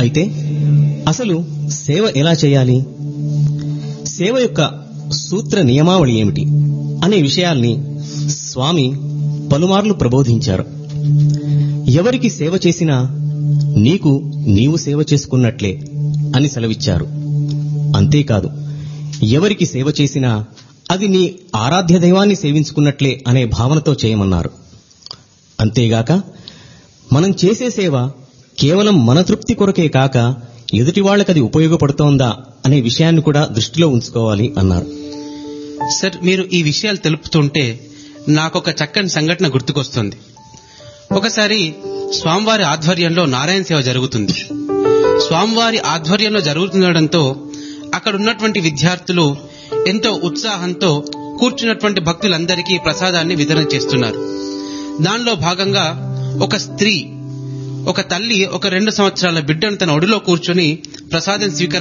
అయితే అసలు సేవ ఎలా చేయాలి సేవ యొక్క సూత్ర నియమావళి ఏమిటి అనే విషయాల్ని స్వామి పలుమార్లు ప్రబోధించారు ఎవరికి సేవ చేసినా నీకు నీవు సేవ చేసుకున్నట్లే అని సెలవిచ్చారు అంతేకాదు ఎవరికి సేవ చేసినా అది నీ ఆరాధ్య దైవాన్ని సేవించుకున్నట్లే అనే భావనతో చేయమన్నారు అంతేగాక మనం చేసే సేవ కేవలం మన తృప్తి కొరకే కాక ఎదుటి వాళ్ళకది ఉపయోగపడుతోందా అనే విషయాన్ని కూడా దృష్టిలో ఉంచుకోవాలి అన్నారు సార్ మీరు ఈ విషయాలు తెలుపుతుంటే నాకొక చక్కని సంఘటన గుర్తుకొస్తుంది ఒకసారి స్వామివారి ఆధ్వర్యంలో నారాయణ సేవ జరుగుతుంది స్వామివారి ఆధ్వర్యంలో జరుగుతుండడంతో అక్కడ ఉన్నటువంటి విద్యార్థులు ఎంతో ఉత్సాహంతో కూర్చున్నటువంటి భక్తులందరికీ ప్రసాదాన్ని వితరణ చేస్తున్నారు దానిలో భాగంగా ఒక స్త్రీ ఒక తల్లి ఒక రెండు సంవత్సరాల బిడ్డను తన ఒడిలో కూర్చొని ప్రసాదం స్వీకరించారు